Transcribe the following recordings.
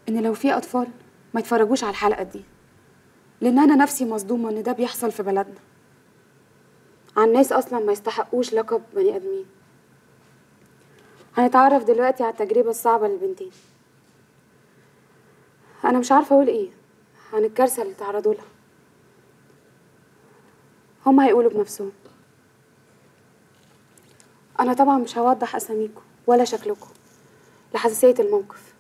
ان لو في اطفال ما يتفرجوش على الحلقه دي لان انا نفسي مصدومه ان ده بيحصل في بلدنا عن ناس اصلا ما يستحقوش لقب بني ادمين هنتعرف دلوقتي على التجربه الصعبه للبنتين انا مش عارفه اقول ايه عن الكارثه اللي تعرضوا لها هما هيقولوا بنفسهم انا طبعا مش هوضح اساميكم ولا شكلكم لحساسيه الموقف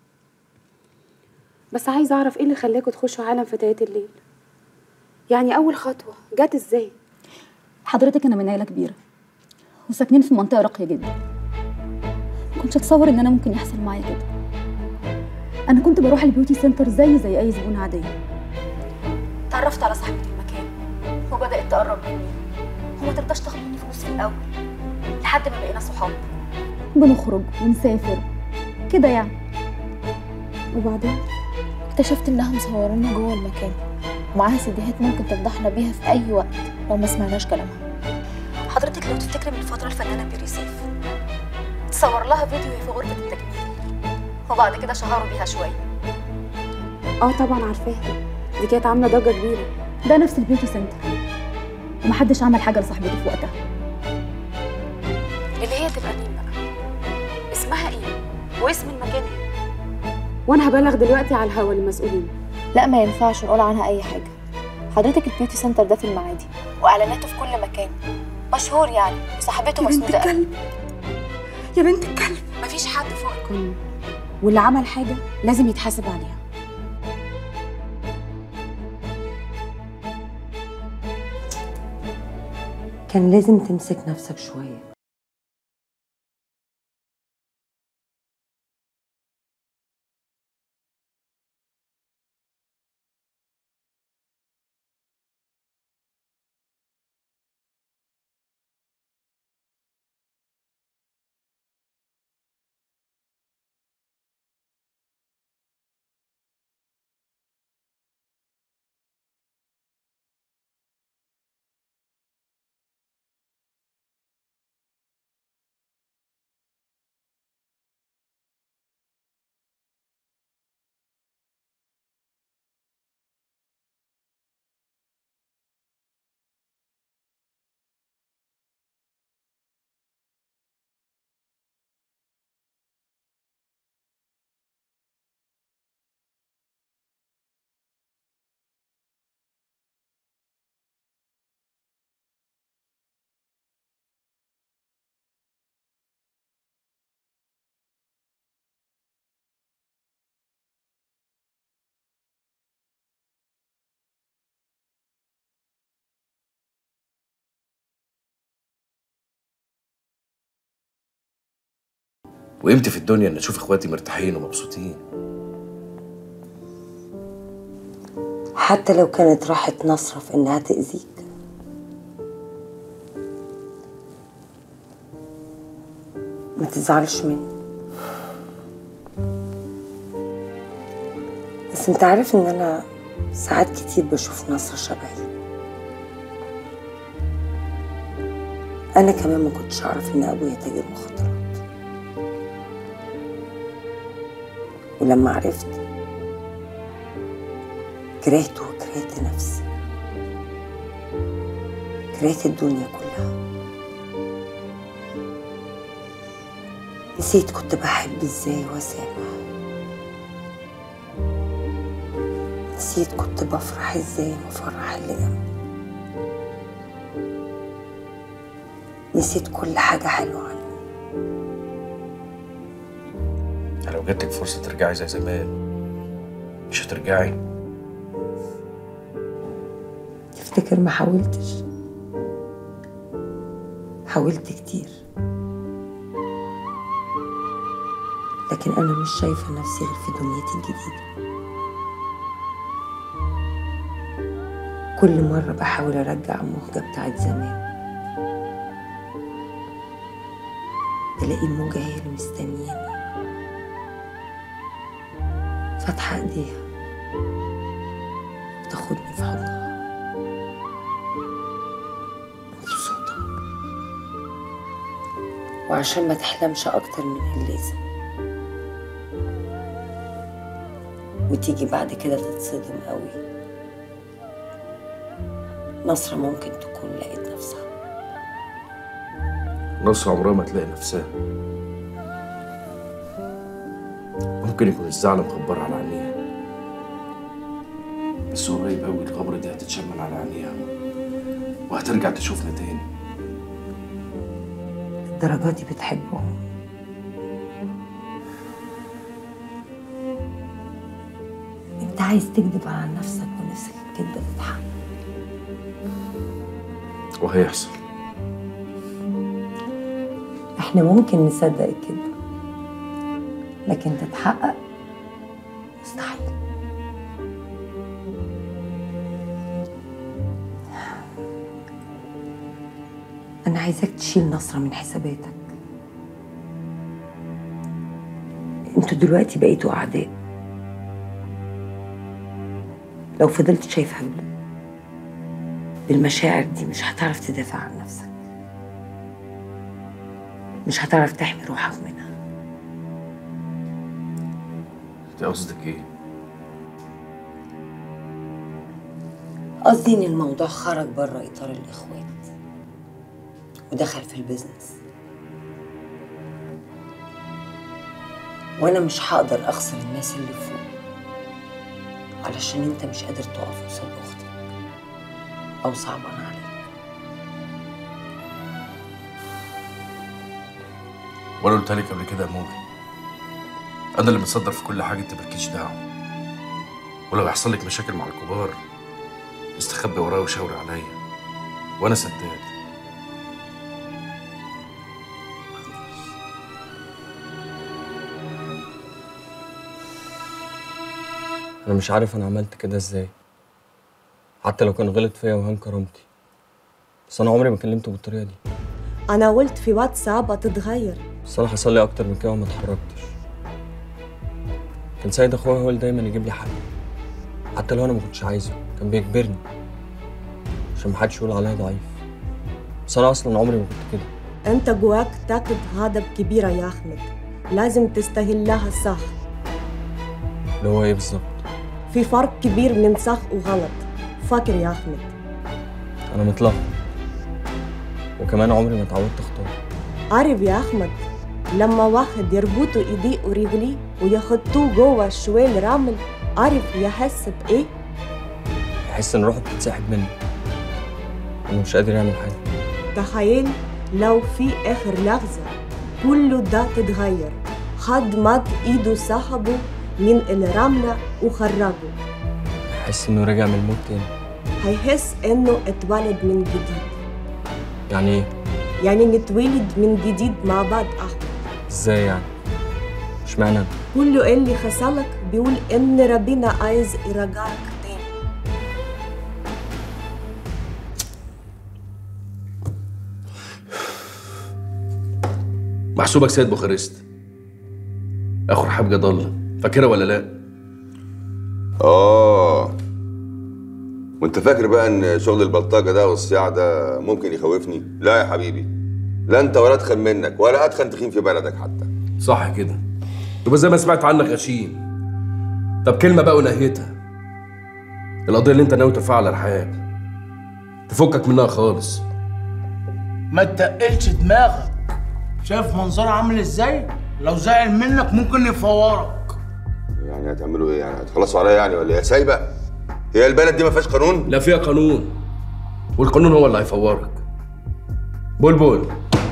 بس عايزه اعرف ايه اللي خلاكوا تخشوا عالم فتيات الليل يعني اول خطوه جت ازاي حضرتك انا من عيله كبيره وساكنين في منطقه راقيه جدا ما كنتش اتصور ان انا ممكن يحصل معايا كده انا كنت بروح البيوتي سنتر زي زي اي زبونه عاديه تعرفت على صاحبه المكان وبدات تقرب مني وما ترضاش تاخد مني فلوس في الاول لحد ما بقينا صحاب بنخرج ونسافر كده يعني وبعدين اكتشفت انها مصورانا جوه المكان ومعاها سيديهات ممكن تفضحنا بيها في اي وقت لو ما سمعناش كلامها حضرتك لو تفتكري من فتره الفنانه بيري سيف تصور لها فيديو وهي في غرفه التجميل وبعد كده شهروا بيها شويه اه طبعا عارفاها دي كانت عامله ضجه كبيره ده نفس البيوتي سنتر ومحدش عمل حاجه لصاحبته في وقتها اللي هي تبقى مين بقى اسمها ايه واسم المكان ايه وانا هبلغ دلوقتي على الهوا للمسؤولين لا ما ينفعش نقول عنها اي حاجه حضرتك البيوتي سنتر ده في المعادي واعلاناته في كل مكان مشهور يعني وصاحبته يا بنت مسنوده قوي. الكلب يا بنت الكلب مفيش حد فوق القانون واللي عمل حاجه لازم يتحاسب عليها كان لازم تمسك نفسك شوية وقيمتي في الدنيا ان اشوف اخواتي مرتاحين ومبسوطين حتى لو كانت راحت نصرة في إنها تأذيك ما تزعلش مني بس انت عارف ان انا ساعات كتير بشوف نصرة شبهي انا كمان ما كنتش اعرف ان ابويا تاجر مخدرات ولما عرفت كرهته وكرهت نفسي كرهت الدنيا كلها نسيت كنت بحب ازاي واسامح نسيت كنت بفرح ازاي وافرح اللي جنبي نسيت كل حاجة حلوة عني لو جاتلك فرصه ترجعي زي زمان مش هترجعي تفتكر ما حاولتش حاولت كتير لكن أنا مش شايفة نفسي غير في دنيتي الجديدة كل مرة بحاول أرجع الموجة بتاعت زمان بلاقي الموجة هي اللي مستنياني فاتحة ايديها بتاخدني في حضنها مبسوطة وعشان ما تحلمش أكتر من اللازم وتيجي بعد كده تتصدم قوي نصرة ممكن تكون لقيت نفسها نصر عمرها ما تلاقي نفسها ممكن يكون الزعل مخبر على عينيها بس قريب قوي الغبرة دي هتتشمل على عينيها وهترجع تشوفنا تاني الدرجة دي بتحبهم انت عايز تكذب على نفسك ونفسك الكذبة تتحقق وهيحصل احنا ممكن نصدق الكذبة لكن تتحقق مستحيل أنا عايزاك تشيل نصرة من حساباتك انتوا دلوقتي بقيتوا أعداء لو فضلت شايفها بال- بالمشاعر دي مش هتعرف تدافع عن نفسك مش هتعرف تحمي روحك منها انت قصدك ايه؟ قصدي ان الموضوع خرج بره اطار الاخوات ودخل في البيزنس وانا مش هقدر اخسر الناس اللي فوق علشان انت مش قادر تقف قصاد اختك او صعبان عليك وانا قلت لك قبل كده يا موجي انا اللي متصدر في كل حاجه انت مالكيش دعوه ولو يحصل لك مشاكل مع الكبار استخبي ورايا وشاوري عليا وانا سداد انا مش عارف انا عملت كده ازاي حتى لو كان غلط فيا وهان كرامتي بس انا عمري ما كلمته بالطريقه دي أنا قلت في واتساب تتغير بس انا حصل لي اكتر من كده وما اتحركتش كان سيد اخويا هو اللي دايما يجيب لي حق حتى لو انا ما كنتش عايزه كان بيجبرني عشان محدش يقول عليا ضعيف بس انا اصلا عمري ما كنت كده أنت جواك طاقة غضب كبيرة يا أحمد لازم تستغلها صح اللي هو ايه بالظبط في فرق كبير من صح وغلط فاكر يا أحمد انا متلخبط وكمان عمري ما اتعودت اختار عارف يا أحمد لما واحد يربطوا إيديه ورجليه ويحطوه جوه شوال رمل عارف يحس بإيه؟ يحس ان روحه بتتسحب مني انه مش قادر يعمل حاجه تخيل لو في آخر لحظة كله ده تتغير حد مد إيده سحبه من الرملة وخرجه يحس انه رجع من الموت تاني هيحس إنه اتولد من جديد يعني ايه يعني نتولد من جديد مع بعض أحمد ازاي يعني مش معنى أنا. كل اللي حصلك بيقول إن ربنا عايز يرجعك تاني محسوبك سيد بوخارست اخو رحاب جد الله فاكرها ولا لا؟ اه وانت فاكر بقى ان شغل البلطجه ده والصياع ده ممكن يخوفني لا يا حبيبي لا انت ولا اتخن منك ولا اتخن تخين في بلدك حتى صح كده يبقى زي ما سمعت عنك غشيم طب كلمة بقى ونهيتها القضية اللي انت ناوي ترفعها على رحاب تفكك منها خالص ما تقلش دماغك شايف منظره عامل ازاي لو زعل منك ممكن يفورك يعني هتعملوا ايه يعني هتخلصوا عليا يعني ولا ايه يا سايبه هي البلد دي ما فيهاش قانون لا فيها قانون والقانون هو اللي هيفورك بلبل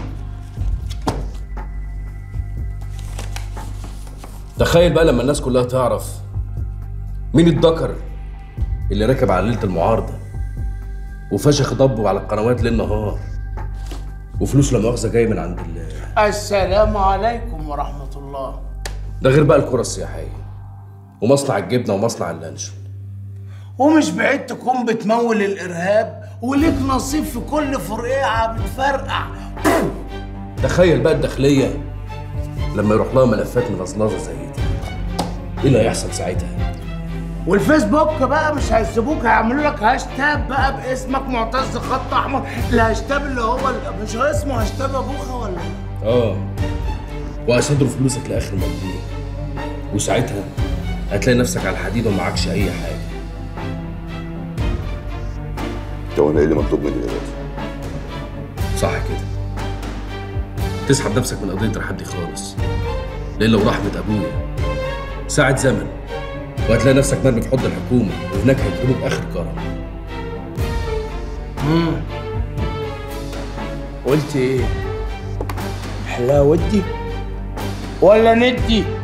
تخيل بقى لما الناس كلها تعرف مين الدكر اللي ركب على ليلة المعارضة وفشخ ضبه على القنوات ليل نهار وفلوس لا مؤاخذة جاية من عند الله السلام عليكم ورحمة الله ده غير بقى القرى السياحية ومصنع الجبنة ومصنع اللانشون ومش بعيد تكون بتمول الإرهاب وليك نصيب في كل فرقعة بتفرقع تخيل بقى الداخلية لما يروح لها ملفات ملظلظة زي دي ايه اللي هيحصل ساعتها؟ والفيسبوك بقى مش هيسيبوك هيعملوا لك هاشتاج بقى باسمك معتز خط احمر الهاشتاج اللي هو ال- مش هو اسمه هاشتاج ابوخه ولا اه وهيصدروا فلوسك لاخر منديل وساعتها هتلاقي نفسك على الحديد ومعكش اي حاجه طب انا ايه اللي مطلوب مني دلوقتي؟ صح كده تسحب نفسك من قضيه رحاب خالص لان لو رحمه ابويا ساعة زمن وهتلاقي نفسك مرمي في حضن الحكومه وهناك هيكرموك اخر كرم مم. قلت ايه؟ حلاوة ودي ولا ندي؟